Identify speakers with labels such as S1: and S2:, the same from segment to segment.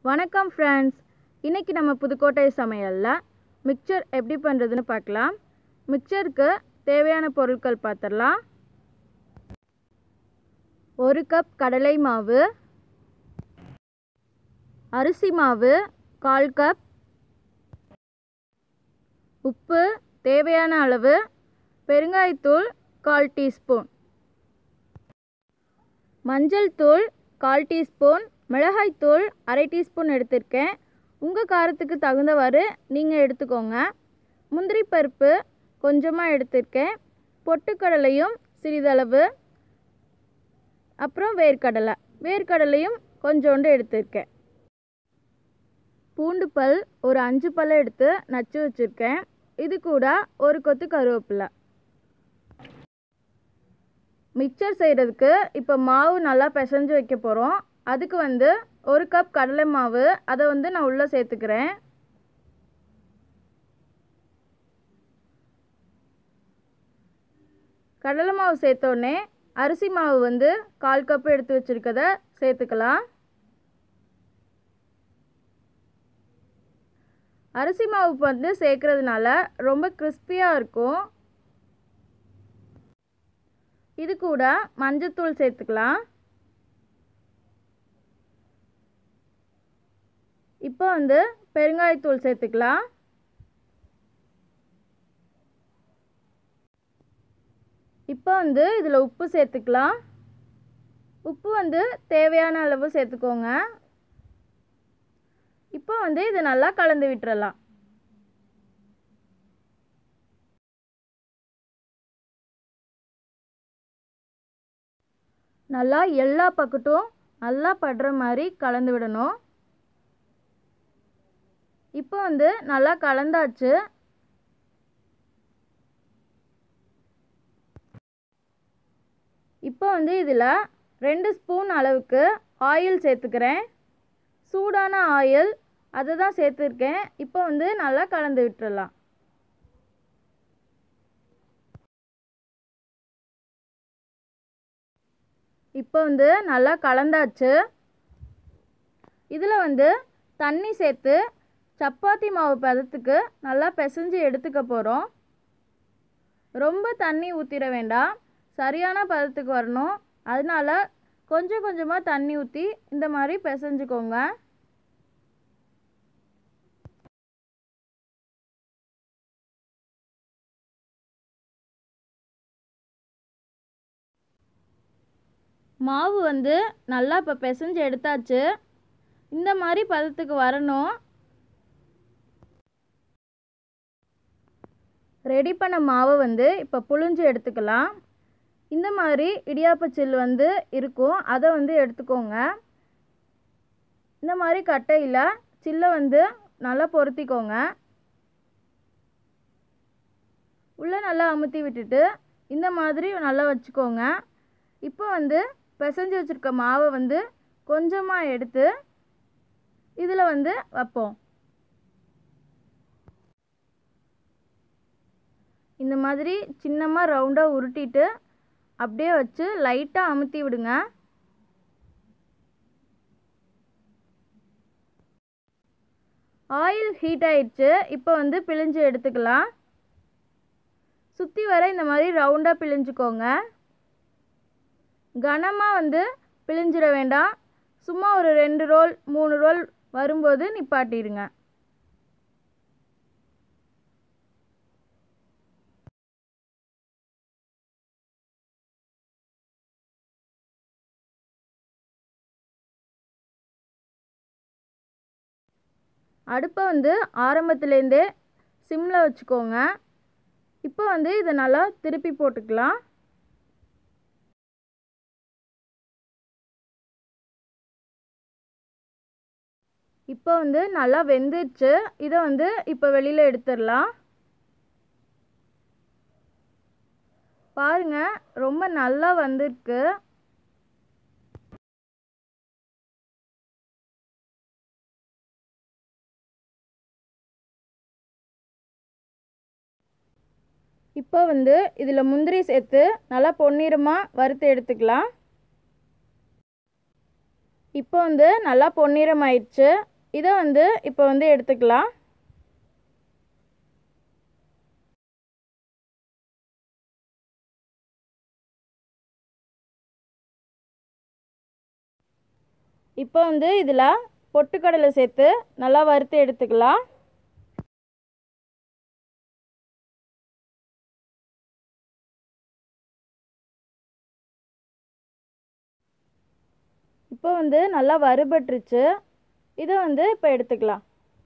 S1: வணக்கம் ஃப்ரெண்ட்ஸ் இன்றைக்கி நம்ம புதுக்கோட்டை சமையலில் மிக்சர் எப்படி பண்ணுறதுன்னு பார்க்கலாம் மிக்சருக்கு தேவையான பொருட்கள் பார்த்துடலாம் ஒரு கப் கடலை மாவு அரிசி மாவு கால் கப் உப்பு தேவையான அளவு பெருங்காயத்தூள் கால் டீஸ்பூன் மஞ்சள் தூள் கால் டீஸ்பூன் மிளகாய்த்தூள் அரை டீஸ்பூன் எடுத்திருக்கேன் உங்கள் காரத்துக்கு தகுந்தவாறு நீங்கள் எடுத்துக்கோங்க முந்திரி பருப்பு கொஞ்சமாக எடுத்திருக்கேன் பொட்டுக்கடலையும் சிறிதளவு அப்புறம் வேர்க்கடலை வேர்க்கடலையும் கொஞ்சோண்டு எடுத்திருக்கேன் பூண்டு பல் ஒரு அஞ்சு பல் எடுத்து நச்சு வச்சுருக்கேன் இது கூட ஒரு கொத்து கருவேப்பிலை மிக்சர் செய்கிறதுக்கு இப்போ மாவு நல்லா பிசைஞ்சு வைக்க போகிறோம் அதுக்கு வந்து ஒரு கப் கடலை மாவு அதை வந்து நான் உள்ளே சேர்த்துக்கிறேன் கடலை மாவு சேர்த்தோடனே அரிசி மாவு வந்து கால் கப் எடுத்து வச்சுருக்கத சேர்த்துக்கலாம் அரிசி மாவு வந்து சேர்க்கறதுனால ரொம்ப கிறிஸ்பியாக இருக்கும் இது கூட மஞ்சத்தூள் சேர்த்துக்கலாம் இப்போ வந்து பெருங்காயத்தூள் சேர்த்துக்கலாம் இப்போ வந்து இதில் உப்பு சேர்த்துக்கலாம் உப்பு வந்து தேவையான அளவு சேர்த்துக்கோங்க இப்போ வந்து இதை நல்லா கலந்து விட்டுறலாம் நல்லா எல்லா பக்கட்டும் நல்லா படுற மாதிரி கலந்து விடணும் இப்போ வந்து நல்லா கலந்தாச்சு இப்போ வந்து இதில் ரெண்டு ஸ்பூன் அளவுக்கு ஆயில் சேர்த்துக்கிறேன் சூடான ஆயில் அதை தான் சேர்த்துருக்கேன் இப்போ வந்து நல்லா கலந்து விட்டுறலாம் இப்போ வந்து நல்லா கலந்தாச்சு இதில் வந்து தண்ணி சேர்த்து சப்பாத்தி மாவு பதத்துக்கு நல்லா பிசைஞ்சு எடுத்துக்க போகிறோம் ரொம்ப தண்ணி ஊற்றிட வேண்டாம் சரியான பதத்துக்கு வரணும் அதனால கொஞ்சம் கொஞ்சமாக தண்ணி ஊற்றி இந்த மாதிரி பிசைஞ்சுக்கோங்க மாவு வந்து நல்லா இப்போ பிசைஞ்சு எடுத்தாச்சு இந்த மாதிரி பதத்துக்கு வரணும் ரெடி பண்ண மாவை வந்து இப்போ புழிஞ்சு எடுத்துக்கலாம் இந்த மாதிரி இடியாப்பச்சில் வந்து இருக்கும் அதை வந்து எடுத்துக்கோங்க இந்த மாதிரி கட்டையில் சில்லை வந்து நல்லா பொருத்திக்கோங்க உள்ளே நல்லா அமுத்தி விட்டுட்டு இந்த மாதிரி நல்லா வச்சுக்கோங்க இப்போ வந்து பிசைஞ்சு வச்சுருக்க மாவை வந்து கொஞ்சமாக எடுத்து இதில் வந்து வைப்போம் இந்த மாதிரி சின்னமாக ரவுண்டாக உருட்டிட்டு அப்படியே வச்சு லைட்டாக அமுத்தி விடுங்க ஆயில் ஹீட் ஆயிடுச்சு இப்போ வந்து பிழிஞ்சு எடுத்துக்கலாம் சுற்றி வர இந்த மாதிரி ரவுண்டாக பிழிஞ்சுக்கோங்க கனமாக வந்து பிழிஞ்சிட வேண்டாம் சும்மா ஒரு ரெண்டு ரோல் மூணு ரோல் வரும்போது நிப்பாட்டிடுங்க அடுப்பை வந்து ஆரம்பத்துலேருந்தே சிம்மில் வச்சுக்கோங்க இப்போ வந்து இதை நல்லா திருப்பி போட்டுக்கலாம் இப்போ வந்து நல்லா வெந்துருச்சு இதை வந்து இப்போ வெளியில் எடுத்துடலாம் பாருங்க ரொம்ப நல்லா வந்திருக்கு இப்போ வந்து இதில் முந்திரி சேர்த்து நல்லா பொன்னிறமாக வறுத்து எடுத்துக்கலாம் இப்போ வந்து நல்லா பொன்னிறம் ஆயிடுச்சு இதை வந்து இப்போ வந்து எடுத்துக்கலாம் இப்போ வந்து இதில் பொட்டுக்கடலை சேர்த்து நல்லா வறுத்து எடுத்துக்கலாம் இப்போ வந்து நல்லா வறுபட்டுருச்சு இதை வந்து இப்போ எடுத்துக்கலாம்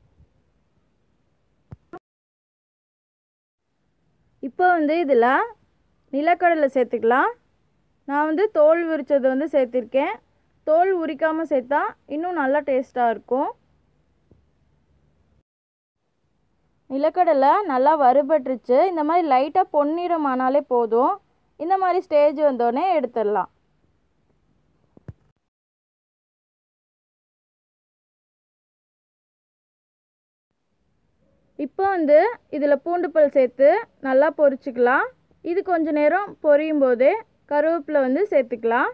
S1: இப்போ வந்து இதில் நிலக்கடலை சேர்த்துக்கலாம் நான் வந்து தோல் உரித்தது வந்து சேர்த்துருக்கேன் தோல் உரிக்காமல் சேர்த்தா இன்னும் நல்லா டேஸ்ட்டாக இருக்கும் நிலக்கடலை நல்லா வறுபட்டுருச்சு இந்த மாதிரி லைட்டாக பொன்னிறம் ஆனாலே போதும் இந்த மாதிரி ஸ்டேஜ் வந்தோடனே எடுத்துடலாம் இப்போ வந்து இதில் பூண்டுப்பல் சேர்த்து நல்லா பொரிச்சுக்கலாம் இது கொஞ்ச நேரம் பொரியும் போதே கருவேப்பிலை வந்து சேர்த்துக்கலாம்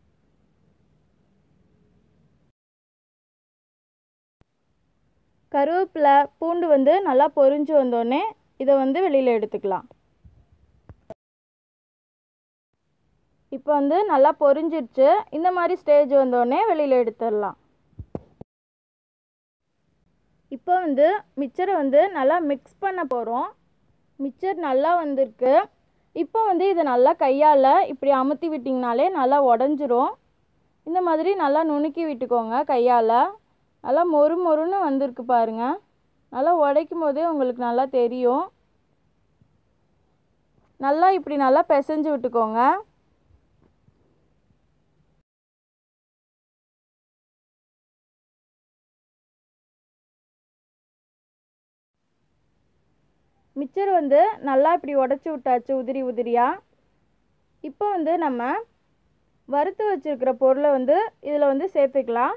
S1: கருவேப்பிலை பூண்டு வந்து நல்லா பொரிஞ்சு வந்தோடனே இதை வந்து வெளியில் எடுத்துக்கலாம் இப்போ வந்து நல்லா பொரிஞ்சிருச்சு இந்த மாதிரி ஸ்டேஜ் வந்தோடனே வெளியில் எடுத்துடலாம் இப்போ வந்து மிக்சரை வந்து நல்லா மிக்ஸ் பண்ண போகிறோம் மிக்சர் நல்லா வந்திருக்கு இப்போ வந்து இதை நல்லா கையால் இப்படி அமுத்தி விட்டிங்கனாலே நல்லா உடஞ்சிரும் இந்த மாதிரி நல்லா நுணுக்கி விட்டுக்கோங்க கையால் நல்லா மொறு மொறுன்னு வந்திருக்கு பாருங்க நல்லா உடைக்கும் போதே உங்களுக்கு நல்லா தெரியும் நல்லா இப்படி நல்லா பிசைஞ்சு விட்டுக்கோங்க மிக்சர் வந்து நல்லா இப்படி உடச்சி விட்டாச்சு உதிரி உதிரியாக இப்போ வந்து நம்ம வறுத்து வச்சுருக்கிற பொருளை வந்து இதில் வந்து சேர்த்துக்கலாம்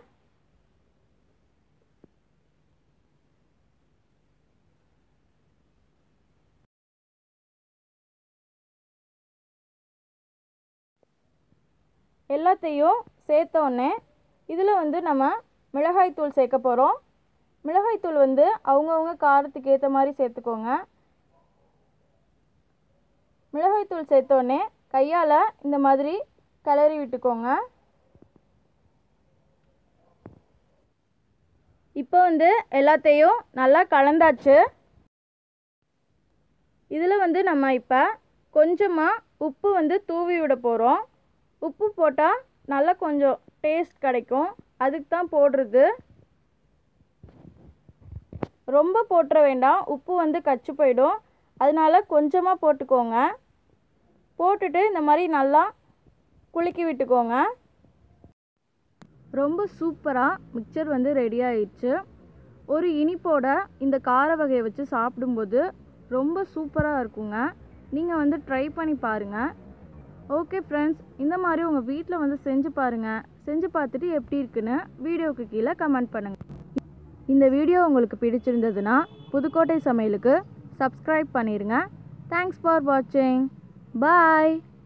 S1: எல்லாத்தையும் சேர்த்தோடனே இதில் வந்து நம்ம மிளகாய்த்தூள் சேர்க்க போகிறோம் மிளகாய்த்தூள் வந்து அவங்கவுங்க காரத்துக்கு ஏற்ற மாதிரி சேர்த்துக்கோங்க மிளகாய்த்தூள் சேர்த்தோடனே கையால் இந்த மாதிரி கிளறி விட்டுக்கோங்க இப்போ வந்து எல்லாத்தையும் நல்லா கலந்தாச்சு இதில் வந்து நம்ம இப்போ கொஞ்சமாக உப்பு வந்து தூவி விட போகிறோம் உப்பு போட்டால் நல்லா கொஞ்சம் டேஸ்ட் கிடைக்கும் அதுக்கு தான் போடுறது ரொம்ப போட்டுற வேண்டாம் உப்பு வந்து கச்சு போயிடும் அதனால கொஞ்சமாக போட்டுக்கோங்க போட்டுட்டு இந்த மாதிரி நல்லா குலுக்கி விட்டுக்கோங்க ரொம்ப சூப்பராக மிக்சர் வந்து ரெடி ஆயிடுச்சு ஒரு இனிப்போட இந்த கார வகையை வச்சு சாப்பிடும்போது ரொம்ப சூப்பராக இருக்குங்க நீங்கள் வந்து ட்ரை பண்ணி பாருங்கள் ஓகே ஃப்ரெண்ட்ஸ் இந்த மாதிரி உங்கள் வீட்டில் வந்து செஞ்சு பாருங்கள் செஞ்சு பார்த்துட்டு எப்படி இருக்குன்னு வீடியோவுக்கு கீழே கமெண்ட் பண்ணுங்கள் இந்த வீடியோ உங்களுக்கு பிடிச்சிருந்ததுன்னா புதுக்கோட்டை சமையலுக்கு சப்ஸ்கிரைப் பண்ணிடுங்க தேங்க்ஸ் ஃபார் வாட்சிங் பாய்